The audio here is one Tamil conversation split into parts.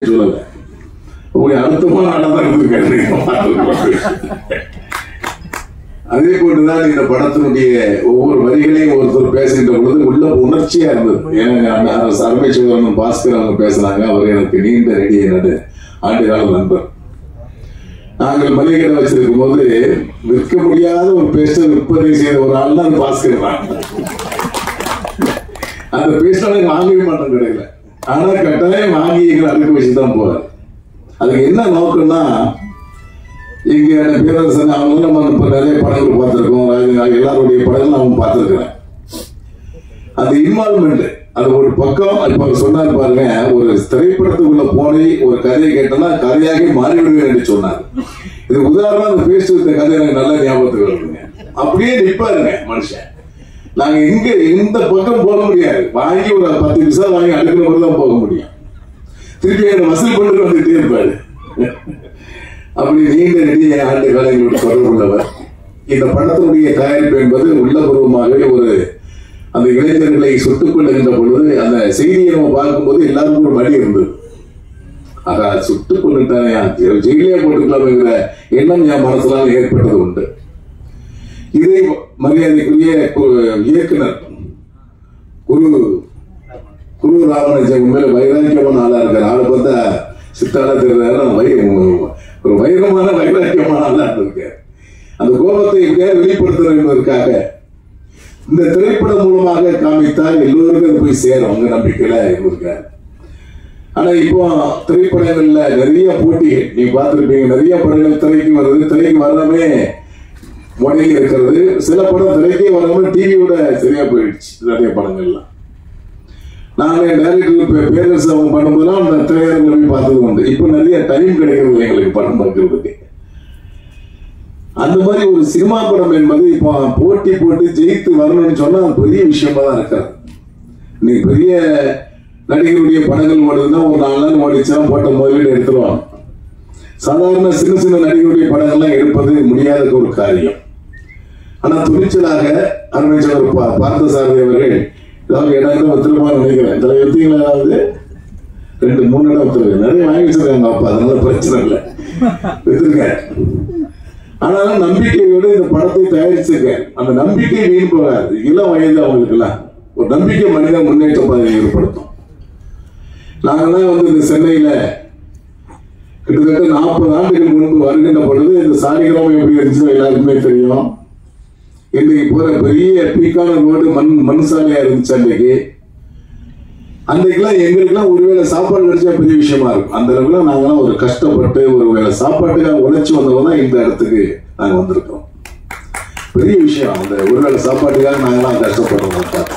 சொல்லல அப்படி அழுத்தமான நடந்திருக்காரு அதே போன்றுதான் இந்த படத்தினுடைய ஒவ்வொரு வரிகளையும் ஒருத்தர் பேசுகின்ற பொழுது உள்ள உணர்ச்சியா இருந்தது ஏன்னா சர்மை சோதரன் பாஸ்கர் அவங்க பேசுனாங்க அவர் எனக்கு நீண்ட நெடிய நடு ஆண்டு கால நண்பர் நாங்கள் மளிகை கடை வச்சிருக்கும் போது விற்க முடியாத ஒரு பேஸ்டர் விற்பனை செய்த ஒரு ஆள் தான் பாஸ்கர் தான் அந்த பேஸ்டர் எனக்கு வாங்கவே மாட்டோம் கடையில ஆனா கட்டாயம் வாங்கி எங்களை அடுக்க வச்சு தான் போவார் அதுக்கு என்ன நோக்கம்னா இங்க பேரரசன் அவங்க நம்ம இப்ப நிறைய படங்கள் பார்த்திருக்கோம் ராஜ- எல்லாருடைய படங்கள் அவங்க பார்த்திருக்கிறேன் அந்த இன்வால்மெண்ட் அது ஒரு பக்கம் இப்ப அவர் சொன்னார் பாருங்க ஒரு திரைப்படத்துக்குள்ள போனி ஒரு கதையை கேட்டோம்னா கதையாக மாறிவிடுவேன் என்று சொன்னார் இது உதாரணம் அந்த பேசிட்டு இருந்த கதை எனக்கு நல்ல ஞாபகத்துக்கு வருதுங்க அப்படியே நிப்பாருங்க மனுஷன் நாங்க இங்க இந்த பக்கம் போக முடியாது வாங்கி ஒரு பத்து நிமிஷம் வாங்கி அடுக்கிற மாதிரி தான் போக முடியும் திருப்பி என்ன வசூல் பண்ணிட்டு வந்துட்டே இருப்பாரு அப்படி நீண்ட நெடிய ஆண்டு காலங்களோடு தொடர்புள்ளவர் இந்த படத்தினுடைய தயாரிப்பு என்பது உள்ளபூர்வமாகவே ஒரு அந்த இளைஞர்களை சுட்டுக் கொள்ளுகின்ற பொழுது அந்த செய்தியை நம்ம பார்க்கும்போது எல்லாருக்கும் ஒரு மடி இருந்தது ஆகா சுட்டுக் கொண்டுட்டானே ஜெயிலே போட்டுக்கலாம்ங்கிற எண்ணம் என் மனசுலாம் ஏற்பட்டது உண்டு இதை மரியாதைக்குரிய கு- இயக்குனர் குரு குரு ராமராஜன் உண்மையில வைராக்கியமான ஆளா இருக்காரு ஆளை பார்த்தா சித்தாளா தெரியாத வை ஒரு வைரமான வைராக்கியமான ஆளா இருக்காரு அந்த கோபத்தை எப்படியாவது வெளிப்படுத்தணும் என்பதற்காக இந்த திரைப்படம் மூலமாக காமித்தால் எல்லோருக்கும் அது போய் சேரும் அவங்க நம்பிக்கையில இருந்திருக்காரு ஆனா இப்போ திரைப்படங்கள்ல நிறைய போட்டிகள் நீ பார்த்திருப்பீங்க நிறைய படங்கள் திரைக்கு வருது திரைக்கு வரணுமே முடங்கி இருக்கிறது சில படம் திரைக்கே வராம டிவியோட சரியா போயிடுச்சு நிறைய படங்கள்லாம் நாங்க டைரக்டர் பேரரசு அவங்க பண்ணும்போதெல்லாம் அந்த திரையரங்கில் போய் பார்த்தது உண்டு இப்போ நிறைய டைம் கிடைக்கிறது எங்களுக்கு படம் பார்க்கறதுக்கு அந்த மாதிரி ஒரு சினிமா படம் என்பது இப்போ போட்டி போட்டு ஜெயித்து வரணும்னு சொன்னா அது பெரிய விஷயமா தான் இருக்காது நீ பெரிய நடிகருடைய படங்கள் ஓடுதுன்னா ஒரு நாலு நாள் ஓடிச்சுன்னா போட்ட முதலீடு எடுத்துருவாங்க சாதாரண சின்ன சின்ன நடிகருடைய படங்கள்லாம் எடுப்பது முடியாத ஒரு காரியம் ஆனா துணிச்சலாக அருமைச்சவர் பா- பார்த்தசாரதி அவர்கள் ஏதாவது இடம் ஒத்துருமா நினைக்கிறேன் இதுல எடுத்தீங்களா ஏதாவது ரெண்டு மூணு இடம் ஒத்துருக்கு நிறைய வாங்கி வச்சிருக்காங்க அப்பா அதனால பிரச்சனை இல்லை வித்துருக்கேன் ஆனாலும் நம்பிக்கையோடு இந்த படத்தை தயாரிச்சிருக்கேன் அந்த நம்பிக்கை வீண் போகாது இளம் வயது அவங்களுக்குலாம் ஒரு நம்பிக்கை மனித முன்னேற்ற பாதையை ஏற்படுத்தும் நாங்கெல்லாம் வந்து இந்த சென்னையில கிட்டத்தட்ட நாற்பது ஆண்டுகள் முன்பு வருகின்ற பொழுது இந்த சாலிகிராமம் எப்படி இருந்துச்சு எல்லாருக்குமே தெரியும் இன்றைக்கு போற பெரிய பீக்கான ரோடு மண் மண் சாலையா இருந்துச்சு அன்றைக்கு அன்றைக்கெல்லாம் எங்களுக்கெல்லாம் ஒருவேளை சாப்பாடு கிடைச்சா பெரிய விஷயமா இருக்கும் அந்த அளவுல நாங்கெல்லாம் ஒரு கஷ்டப்பட்டு ஒரு வேளை சாப்பாட்டுக்காக உழைச்சி வந்தவங்க தான் இந்த இடத்துக்கு நாங்க வந்திருக்கோம் பெரிய விஷயம் அந்த ஒருவேளை சாப்பாட்டுக்காக நாங்கெல்லாம் கஷ்டப்படுறோம் பார்த்தோம்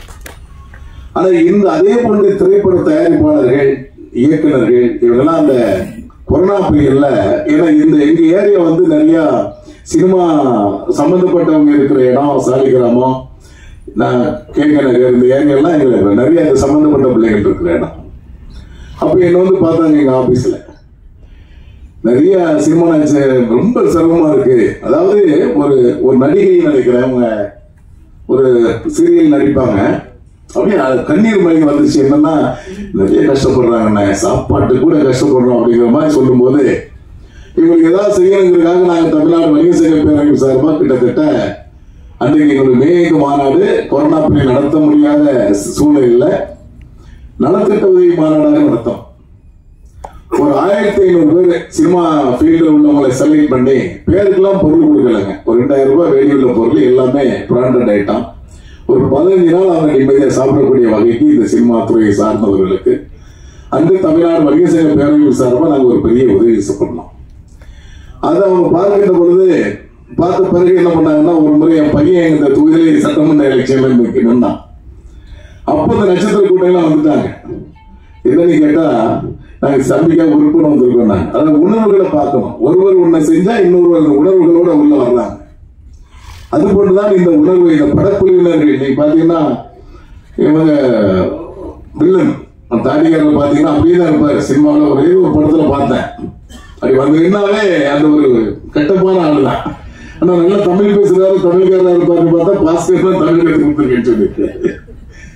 ஆனா இந்த அதே போன்ற திரைப்பட தயாரிப்பாளர்கள் இயக்குனர்கள் இவங்கெல்லாம் அந்த கொரோனா பீரியட்ல ஏன்னா இந்த எங்க ஏரியா வந்து நிறைய சினிமா சம்பந்தப்பட்டவங்க இருக்கிற இடம் சாலிகிராமம் நான் கேட்க நகர் இந்த ஏரியாலாம் எங்களுக்கு நிறைய இந்த சம்பந்தப்பட்ட பிள்ளைகள் இருக்கிற இடம் அப்ப என்ன வந்து பார்த்தாங்க எங்க ஆபீஸ்ல நிறைய சினிமா நடிச்ச ரொம்ப சிரமமா இருக்கு அதாவது ஒரு ஒரு நடிகை நினைக்கிறேன் அவங்க ஒரு சீரியல் நடிப்பாங்க அப்படியே அது கண்ணீர் மயங்கி வந்துச்சு என்னன்னா நிறைய கஷ்டப்படுறாங்க சாப்பாட்டு கூட கஷ்டப்படுறோம் அப்படிங்கிற மாதிரி சொல்லும்போது இவங்களுக்கு ஏதாவது செய்யணுங்கிறதுக்காக நாங்க தமிழ்நாடு வணிக சங்க பேரமைப்பு சார்பா கிட்டத்தட்ட அன்றைக்கு எங்களுடைய மேயக மாநாடு கொரோனா பீரியட் நடத்த முடியாத சூழ்நிலையில நலத்திட்ட உதவி மாநாடாக நடத்தோம் ஒரு ஆயிரத்தி ஐநூறு பேர் சினிமா ஃபீல்டில் உள்ளவங்களை செலக்ட் பண்ணி பேருக்கெல்லாம் பொருள் கொடுக்கலங்க ஒரு ரெண்டாயிரம் ரூபாய் வெளியுள்ள பொருள் எல்லாமே பிராண்டட் ஐட்டம் ஒரு பதினஞ்சு நாள் அவங்க நிம்மதியாக சாப்பிடக்கூடிய வகைக்கு இந்த சினிமா துறையை சார்ந்தவர்களுக்கு அன்று தமிழ்நாடு வணிக சங்க பேரவையில் சார்பாக நாங்கள் ஒரு பெரிய உதவி பண்ணோம் அதை அவங்க பார்க்கின்ற பொழுது பார்த்த பிறகு என்ன பண்ணாங்கன்னா ஒரு முறை என் பையன் இந்த தொகுதியிலே சட்டமன்ற எலெக்ஷன்ல நிற்கணும்னா அப்ப இந்த நட்சத்திர கூட்டம் வந்துட்டாங்க என்னன்னு கேட்டா நாங்க சம்பிக்கா உறுப்பினர் வந்திருக்கோம் நாங்க அதாவது உணர்வுகளை பார்க்கணும் ஒருவர் ஒண்ணு செஞ்சா இன்னொருவர் அந்த உணர்வுகளோட உள்ள வர்றாங்க அது போன்றுதான் இந்த உணர்வு இந்த படக்குழுவினர்கள் நீங்க பாத்தீங்கன்னா இவங்க வில்லன் தாடிக்காரர் பாத்தீங்கன்னா அப்படியே தான் இருப்பாரு சினிமாவில் ஒரே ஒரு படத்துல பார்த்தேன் அப்படி வந்து நின்னாவே அந்த ஒரு கெட்டப்பான ஆளு தான் ஆனா நல்லா தமிழ் பேசுறாரு தமிழ்காரா இருப்பாரு பார்த்தா பாஸ்கர் தான் தமிழ் கற்று கொடுத்துருக்கேன்னு சொல்லி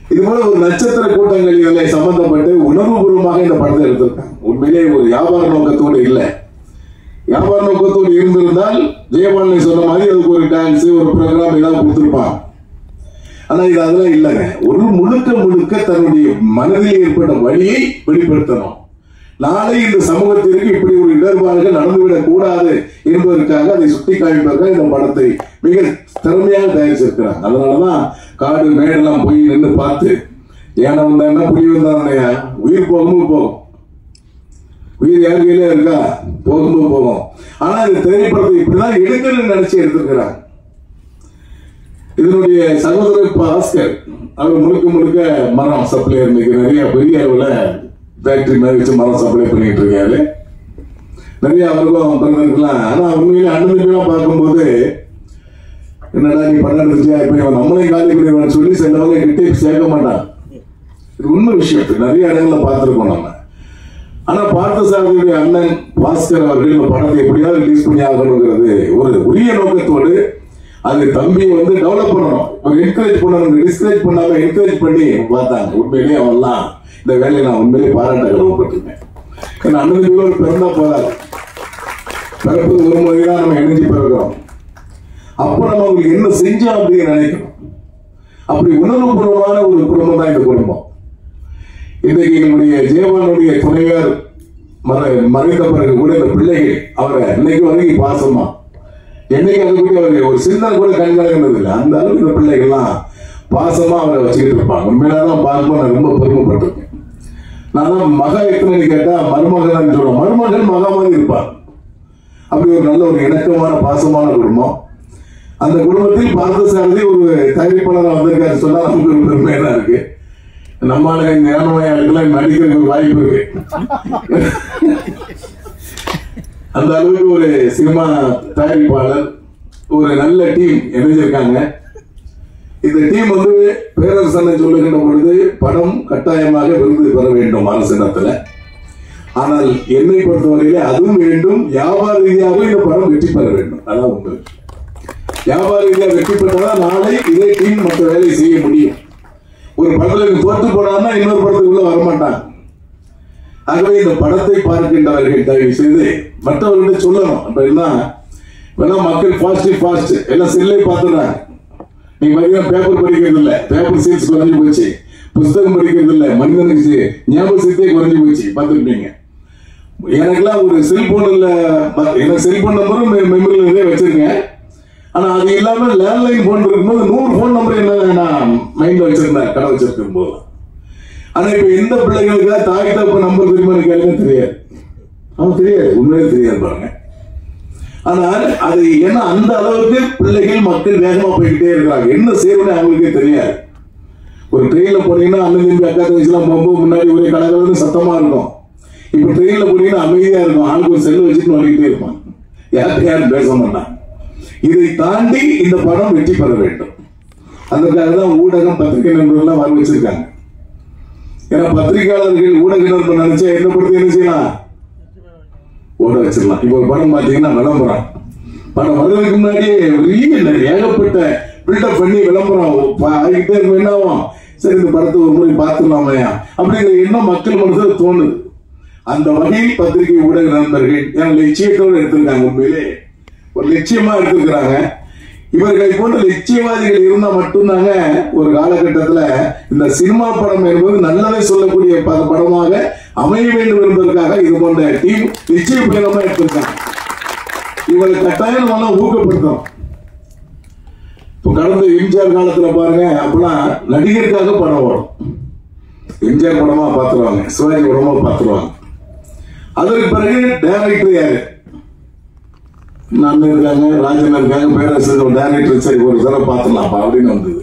இது போல ஒரு நட்சத்திர கூட்டங்கள் இதில் சம்பந்தப்பட்டு உணர்வுபூர்வமாக இந்த படத்தை எடுத்திருக்காங்க உண்மையிலே ஒரு வியாபார நோக்கத்தோடு இல்லை வியாபார நோக்கத்தோடு இருந்திருந்தால் ஜெயபாலனை சொன்ன மாதிரி அதுக்கு ஒரு டான்ஸ் ஒரு ப்ரோக்ராம் ஏதாவது கொடுத்துருப்பான் ஆனா இது அதெல்லாம் இல்லைங்க ஒரு முழுக்க முழுக்க தன்னுடைய மனதில் ஏற்பட்ட வழியை வெளிப்படுத்தணும் நாளை இந்த சமூகத்திற்கு இப்படி ஒரு இடர்பாடுகள் நடந்துவிடக் கூடாது என்பதற்காக அதை சுட்டி காமிப்பதற்காக இந்த படத்தை மிக திறமையாக தயாரிச்சிருக்கிறாங்க அதனாலதான் காடு மேடெல்லாம் போய் நின்று பார்த்து ஏன வந்தா என்ன புலி வந்தானையா உயிர் போகும்போது போகும் உயிர் யார் கையில இருக்கா போகும்போது போகும் ஆனா இந்த திரைப்படத்தை இப்படிதான் எடுக்கணும்னு நினைச்சு எடுத்திருக்கிறாங்க இதனுடைய சகோதரர் இப்ப ஆஸ்கர் அவர் முழுக்க முழுக்க மரம் சப்ளை இன்னைக்கு நிறைய பெரிய அளவுல ஃபேக்டரி மாதிரி வச்சு மரம் சப்ளை பண்ணிட்டு இருக்காரு நிறைய அவருக்கும் பிறந்திருக்கலாம் ஆனா உண்மையில அண்ணன் தம்பிலாம் பார்க்கும்போது என்னடா நீ படம் எடுத்துச்சியா இப்ப இவன் நம்மளையும் காலி பண்ணிடுவான்னு சொல்லி சிலவங்க கிட்டே சேர்க்க மாட்டான் இது உண்மை விஷயம் இது நிறைய இடங்கள்ல பார்த்திருக்கோம் நம்ம ஆனா பார்த்தசாரதியுடைய அண்ணன் பாஸ்கர் அவர்கள் இந்த படத்தை எப்படியாவது ரிலீஸ் பண்ணி ஆகணுங்கிறது ஒரு உரிய நோக்கத்தோடு அது தம்பியை வந்து டெவலப் பண்ணணும் ஒரு என்கரேஜ் பண்ணணும் டிஸ்கரேஜ் பண்ணாம என்கரேஜ் பண்ணி பார்த்தாங்க உண்மையிலேயே அவன்லாம் இந்த வேலையை நான் உண்மையிலேயே பாராட்ட கடவுப்பட்டிருக்கேன் ஏன்னா அண்ணன் தம்பி ஒரு பிறந்தா போதாது பிறப்பு ஒரு முறை தான் நம்ம இணைஞ்சு பிறக்கிறோம் அப்ப நம்ம அவங்களுக்கு என்ன செஞ்சோம் அப்படின்னு நினைக்கணும் அப்படி உணர்வுபூர்வமான ஒரு குடும்பம் தான் இந்த குடும்பம் இன்றைக்கு எங்களுடைய ஜெயவானுடைய துணைவர் மற- மறைந்த பிறகு கூட இந்த பிள்ளைகள் அவரை இன்னைக்கு வரைக்கும் பாசமா என்னைக்கு அது கூட அவர் ஒரு சின்ன கூட கண்காணிக்கிறது இல்லை அந்த அளவுக்கு இந்த பிள்ளைகள்லாம் பாசமா அவரை வச்சுக்கிட்டு இருப்பாங்க உண்மையில்தான் பார்க்கும்போது நான் ரொம்ப பெருமைப்பட்டிருக்கேன் நான் தான் மகா எத்தனைன்னு கேட்டா மருமகன் சொல்லுவோம் மருமகன் மகா மாதிரி இருப்பார் அப்படி ஒரு நல்ல ஒரு இணக்கமான பாசமான குடும்பம் அந்த குடும்பத்தில் பார்த்தசாரதி ஒரு தயாரிப்பாளராக வந்திருக்காரு சொன்னா நமக்கு ஒரு பெருமையா தான் இருக்கு நம்ம ஆளுங்க இந்த ஏனமையாளுக்கெல்லாம் நடிக்கிறதுக்கு ஒரு வாய்ப்பு இருக்கு அந்த அளவுக்கு ஒரு சினிமா தயாரிப்பாளர் ஒரு நல்ல டீம் இணைஞ்சிருக்காங்க இந்த டீம் வந்து பேரரசனை சொல்லுகின்ற பொழுது படம் கட்டாயமாக விருது பெற வேண்டும் அரசிடத்துல ஆனால் என்னை பொறுத்தவரையிலே அதுவும் வேண்டும் வியாபார ரீதியாக இந்த படம் வெற்றி பெற வேண்டும் அதான் உண்மை வியாபார ரீதியாக வெற்றி பெற்றாதான் நாளை இதே டீம் மற்ற வேலையை செய்ய முடியும் ஒரு படத்துல தோற்று போனான்னா இன்னொரு படத்துக்குள்ள வரமாட்டாங்க ஆகவே இந்த படத்தை பார்க்கின்றவர்கள் தயவு செய்து மற்றவர்கிட்ட சொல்லணும் அப்ப என்ன வேணா மக்கள் ஃபாஸ்ட் ஃபாஸ்ட் எல்லாம் செல்லே பார்த்துறாங்க நீங்க பாத்தீங்கன்னா பேப்பர் படிக்கிறது இல்ல பேப்பர் சீட்ஸ் குறைஞ்சு போச்சு புஸ்தகம் படிக்கிறது இல்ல மனிதனுக்கு ஞாபக சக்தியே குறைஞ்சு போச்சு பார்த்துருப்பீங்க எனக்கெல்லாம் ஒரு செல்போன் இல்ல எனக்கு செல்போன் நம்பரும் மெமரியில் நிறைய வச்சிருக்கேன் ஆனா அது இல்லாம லேண்ட்லைன் போன் இருக்கும்போது நூறு போன் நம்பர் என்ன நான் மைண்ட்ல வச்சிருந்தேன் கடை வச்சிருக்கும் போது ஆனா இப்ப எந்த பிள்ளைகளுக்கு தாய் தப்பு நம்பர் தெரியுமான்னு கேளுங்க தெரியாது அவன் தெரியாது உண்மையிலே தெரியாது பாருங்க ஆனால் அது என்ன அந்த அளவுக்கு பிள்ளைகள் மக்கள் வேகமா போய்கிட்டே இருக்கிறாங்க என்ன செய்யணும்னு அவங்களுக்கே தெரியாது ஒரு ட்ரெயின்ல போனீங்கன்னா அண்ணன் தம்பி அக்கா தங்கச்சிலாம் போகும்போது முன்னாடி ஒரே கலகலன்னு சத்தமா இருக்கும் இப்ப ட்ரெயின்ல போனீங்கன்னா அமைதியா இருக்கும் ஆளுக்கு ஒரு செல்லு வச்சுட்டு நோண்டிக்கிட்டே இருப்பான் யாருக்கு யாரும் பேச மாட்டாங்க இதை தாண்டி இந்த படம் வெற்றி பெற வேண்டும் அதற்காக தான் ஊடகம் பத்திரிகை நண்பர்கள்லாம் வர வச்சிருக்காங்க ஏன்னா பத்திரிகையாளர்கள் ஊடக நண்பர் நினைச்சா என்ன படுத்தி என்ன செய்யலாம் ஓட வச்சிடலாம் இப்போ ஒரு படம் பாத்தீங்கன்னா விளம்பரம் படம் வர்றதுக்கு முன்னாடியே பெரிய நிறைய ஏகப்பட்ட பில்டப் பண்ணி விளம்பரம் ப- ஆகிட்டே இருக்கும் என்ன ஆகும் சரி இந்த படத்தை ஒரு முறை பார்த்துடலாமையா அப்படிங்கிற எண்ணம் மக்கள் மனசுல தோணுது அந்த வகையில் பத்திரிகை ஊடக நண்பர்கள் என் லட்சியத்தோடு எடுத்திருக்காங்க உண்மையிலே ஒரு லட்சியமா எடுத்திருக்கிறாங்க இவர்களை போன்ற லட்சியவாதிகள் இருந்தா மட்டும்தாங்க ஒரு காலகட்டத்துல இந்த சினிமா படம் என்பது நல்லதை சொல்லக்கூடிய ப- படமாக அமைய வேண்டும் என்பதற்காக இது போன்ற டீம் நிச்சய பயணமா எடுத்திருக்காங்க இவரை கட்டாயம் நம்ம ஊக்கப்படுத்தணும் இப்ப கடந்த எம்ஜிஆர் காலத்துல பாருங்க அப்பெல்லாம் நடிகருக்காக படம் வரும் எம்ஜிஆர் படமா பாத்துருவாங்க சிவாஜி படமா பாத்துருவாங்க அதற்கு பிறகு டைரக்டர் யாரு அண்ணன் இருக்காங்க ராஜன் இருக்காங்க பேரரசர் டைரக்டர் சரி ஒரு தடவை பார்த்துடலாம்ப்பா அப்படின்னு வந்தது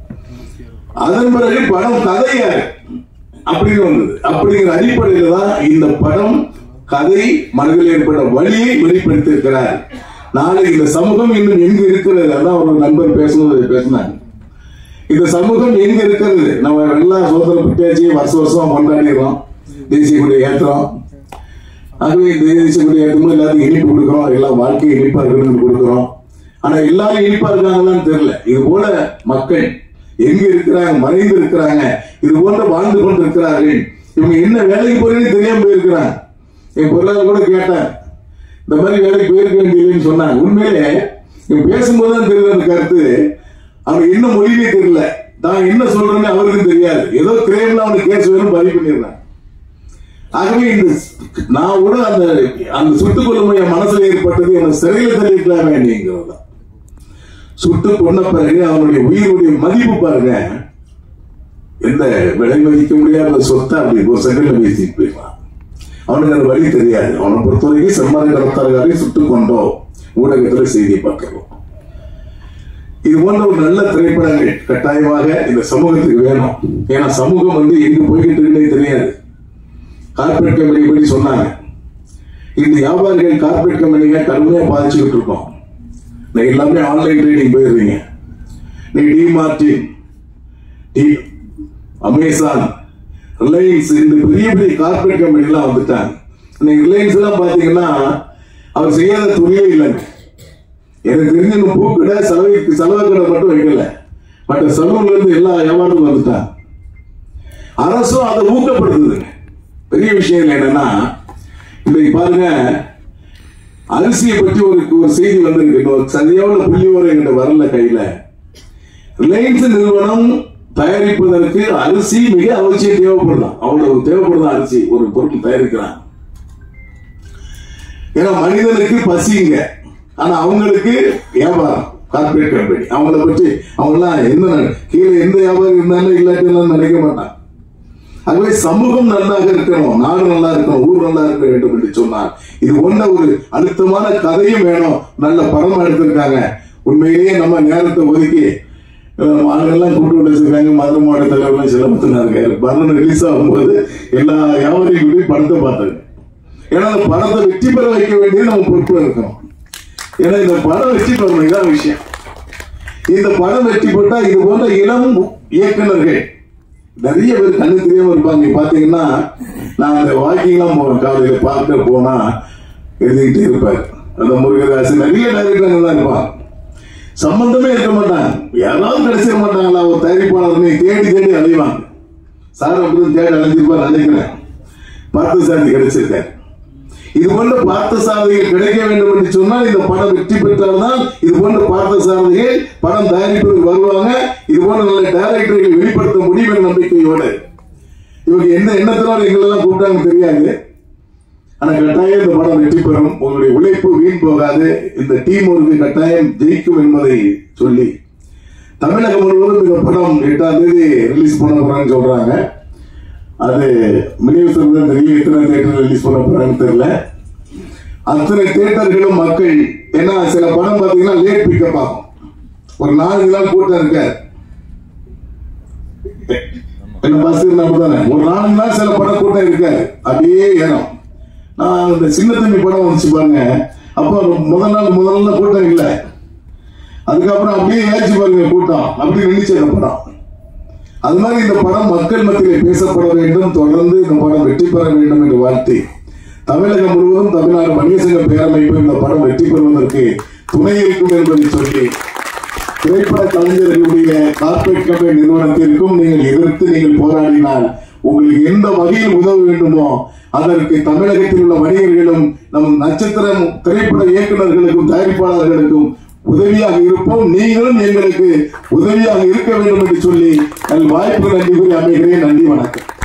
அதன் பிறகு படம் கதை யாரு அப்படின்னு வந்தது அப்படிங்கிற அடிப்படையில தான் இந்த படம் கதை மனதில் ஏற்பட்ட வழியை வெளிப்படுத்தியிருக்கிறார் நாளை இந்த சமூகம் இன்னும் எங்க இருக்கிறது அதான் ஒரு நண்பர் பேசும்போது பேசினாங்க இந்த சமூகம் எங்க இருக்கிறது நம்ம எல்லாம் சுதந்திர புட்டியாச்சு வருஷம் வருஷம் கொண்டாடிடுறோம் தேசிய கொடி ஏற்றுறோம் ஆகவே இந்த தேசிய கொடி ஏற்றும்போது எல்லாத்துக்கும் இனிப்பு கொடுக்குறோம் எல்லாம் வாழ்க்கை இனிப்பா இருக்கணும்னு கொடுக்குறோம் ஆனா எல்லாரும் இனிப்பா இருக்காங்களான்னு தெரியல இது போல மக்கள் எங்க இருக்கிறாங்க மறைந்து இருக்கிறாங்க இது போன்ற வாழ்ந்து கொண்டு இருக்கிறார்கள் இவங்க என்ன வேலைக்கு போறேன்னு தெரியாம போயிருக்கிறாங்க என் பொருளாதார கூட கேட்டேன் இந்த மாதிரி வேலைக்கு போயிருக்க வேண்டியதுன்னு சொன்னாங்க உண்மையிலே இவன் பேசும்போது தான் தெரியுது அந்த கருத்து அவனுக்கு என்ன மொழியே தெரியல நான் என்ன சொல்றேன்னு அவருக்கும் தெரியாது ஏதோ கிரேம்ல அவனுக்கு கேஸ் வேணும் பதிவு பண்ணிடுறான் ஆகவே இந்த நான் கூட அந்த அந்த சுட்டுக் கொள்ளும் என் மனசுல ஏற்பட்டது எனக்கு சிறையில தள்ளிக்கலாமே நீங்கிறது சுட்டு கொண்ட பிறகு அவனுடைய உயிருடைய மதிப்பு பாருங்க எந்த விலை மதிக்க முடியாத சொத்தை அப்படி ஒரு செகண்ட்ல பேசிட்டு போயிடலாம் அவனுக்கு அந்த வழி தெரியாது அவனை பொறுத்த வரைக்கும் செம்மாதி கடத்தார்காரை சுட்டு கொண்டோம் ஊடகத்துல செய்தி பார்க்கிறோம் இது போன்ற ஒரு நல்ல திரைப்படங்கள் கட்டாயமாக இந்த சமூகத்துக்கு வேணும் ஏன்னா சமூகம் வந்து எங்க போய்கிட்டு இருக்குன்னே தெரியாது கார்பரேட் கம்பெனி பற்றி சொன்னாங்க இந்த வியாபாரிகள் கார்பரேட் கம்பெனிங்க கடுமையா பாதிச்சுக்கிட்டு இருக்கோம் நீங்க எல்லாமே ஆன்லைன் ட்ரேடிங் போயிடுறீங்க நீ டிமார்டின் டி அமேசான் ரிலையன்ஸ் இந்த பெரிய பெரிய கார்பரேட் கம்பெனி எல்லாம் வந்துட்டாங்க நீங்க ரிலையன்ஸ் எல்லாம் பாத்தீங்கன்னா அவர் செய்யாத தொழிலே இல்லைங்க எனக்கு தெரிஞ்ச இந்த பூக்கடை செலவுக்கு செலவு கடை மட்டும் வைக்கல மற்ற சலூன்ல இருந்து எல்லா வியாபாரமும் வந்துட்டாங்க அரசும் அதை ஊக்கப்படுத்துதுங்க பெரிய விஷயம் இல்லை என்னன்னா இன்னைக்கு பாருங்க அரிசியை பற்றி ஒரு ஒரு செய்தி வந்திருக்கு இன்னும் சரியான புள்ளி வரை என்கிட்ட வரல கையில ரிலையன்ஸ் நிறுவனம் தயாரிப்பதற்கு அரிசி மிக அவசியம் தேவைப்படுதான் அவ்வளவு தேவைப்படுதான் அரிசி ஒரு பொருள் தயாரிக்கிறான் ஏன்னா மனிதனுக்கு பசிங்க ஆனா அவங்களுக்கு வியாபாரம் கார்பரேட் கம்பெனி அவங்கள பற்றி அவங்களாம் என்ன கீழே எந்த வியாபாரம் இருந்தாலும் இல்லாட்டிலாம் நினைக்க மாட்டான் ஆகவே சமூகம் நன்றாக இருக்கணும் நாடு நல்லா இருக்கணும் ஊர் நல்லா இருக்க வேண்டும் என்று சொன்னார் இது போன்ற ஒரு அழுத்தமான கதையும் வேணும் நல்ல படம் எடுத்திருக்காங்க உண்மையிலேயே நம்ம நேரத்தை ஒதுக்கி அஹ், ஆளுங்கெல்லாம் கூட்டு கொண்டு வச்சிருக்காங்க மதுரை மாவட்ட தலைவர்கள் சிலம்பத்தினா இருக்காரு பரணம் ரிலீஸ் ஆகும்போது எல்லா வியாபாரியும் போய் படத்தை பார்த்தாங்க ஏன்னா அந்த படத்தை வெற்றி பெற வைக்க வேண்டியது நம்ம பொறுப்பு இருக்கணும் ஏன்னா இந்த படம் வெற்றி பெறணும் இதான் விஷயம் இந்த படம் வெற்றி பெற்றா இது போன்ற இளம் இயக்குனர்கள் நிறைய பேர் கண்ணு தெரியாம இருப்பாங்க நீங்க பாத்தீங்கன்னா நான் அந்த வாக்கிங்லாம் போவேன் காலையில பார்க்க போனா எழுதிக்கிட்டே இருப்பார் அந்த முருகதாஸ் நிறைய டைரக்டர்கள் தான் இருப்பான் சம்பந்தமே இருக்க மாட்டாங்க யாராவது கிடைச்சிட மாட்டாங்களா ஒரு தயாரிப்பாளர் தேடி தேடி அலைவாங்க சார் அப்படின்னு தேடி அலைஞ்சிருப்பார் நினைக்கிறேன் பார்த்து சாந்தி கிடைச்சிருக்காரு இது போன்ற பார்த்த சாரதிகள் கிடைக்க வேண்டும் என்று சொன்னால் இந்த படம் வெற்றி பெற்றால்தான் இது போன்ற பார்த்த சாரதிகள் படம் தயாரிப்பதற்கு வருவாங்க இது போன்ற நல்ல டைரக்டர்கள் வெளிப்படுத்த முடியும் என்ற நம்பிக்கையோடு இவங்க என்ன எண்ணத்தினால எங்களெல்லாம் கூப்பிட்டாங்க தெரியாது ஆனா கட்டாயம் இந்த படம் வெற்றி பெறும் உங்களுடைய உழைப்பு வீண் போகாது இந்த டீம் ஒர்க்கு கட்டாயம் ஜெயிக்கும் என்பதை சொல்லி தமிழகம் முழுவதும் இந்த படம் எட்டாம் தேதி ரிலீஸ் பண்ண போறாங்கன்னு சொல்றாங்க அது மினிஸ்டர் தான் தெரியும் எத்தனை தேட்டர் ரிலீஸ் பண்ண போறாங்கன்னு தெரியல அத்தனை தேட்டர்களும் மக்கள் ஏன்னா சில படம் பாத்தீங்கன்னா லேட் பிக்கப் ஆகும் ஒரு நாலு நாள் கூட்டம் இருக்க என்ன பஸ் இருந்தா தானே ஒரு நாலு நாள் சில படம் கூட்டம் இருக்காது அப்படியே ஏறும் நான் இந்த சின்ன தம்பி படம் வந்துச்சு பாருங்க அப்போ முதல் நாள் முதல் நாள் கூட்டம் இல்லை அதுக்கப்புறம் அப்படியே ஏச்சு பாருங்க கூட்டம் அப்படி நின்றுச்சு அந்த படம் அது மாதிரி இந்த படம் மக்கள் மத்தியிலே பேசப்பட வேண்டும் தொடர்ந்து இந்த படம் வெற்றி பெற வேண்டும் என்று வாழ்த்தி தமிழகம் முழுவதும் தமிழ்நாடு வணிக சங்க பேரமைப்பு இந்த படம் வெற்றி பெறுவதற்கு துணை இருக்கும் என்பதை சொல்லி திரைப்பட கலைஞர்களுடைய கார்பரேட் கம்பெனி நிறுவனத்திற்கும் நீங்கள் எதிர்த்து நீங்கள் போராடினால் உங்களுக்கு எந்த வகையில் உதவ வேண்டுமோ அதற்கு தமிழகத்தில் உள்ள வணிகர்களும் நம் நட்சத்திரம் திரைப்பட இயக்குநர்களுக்கும் தயாரிப்பாளர்களுக்கும் உதவியாக இருப்போம் நீங்களும் எங்களுக்கு உதவியாக இருக்க வேண்டும் என்று சொல்லி நல் வாய்ப்பு நன்றி கூறி அமைகிறேன் நன்றி வணக்கம்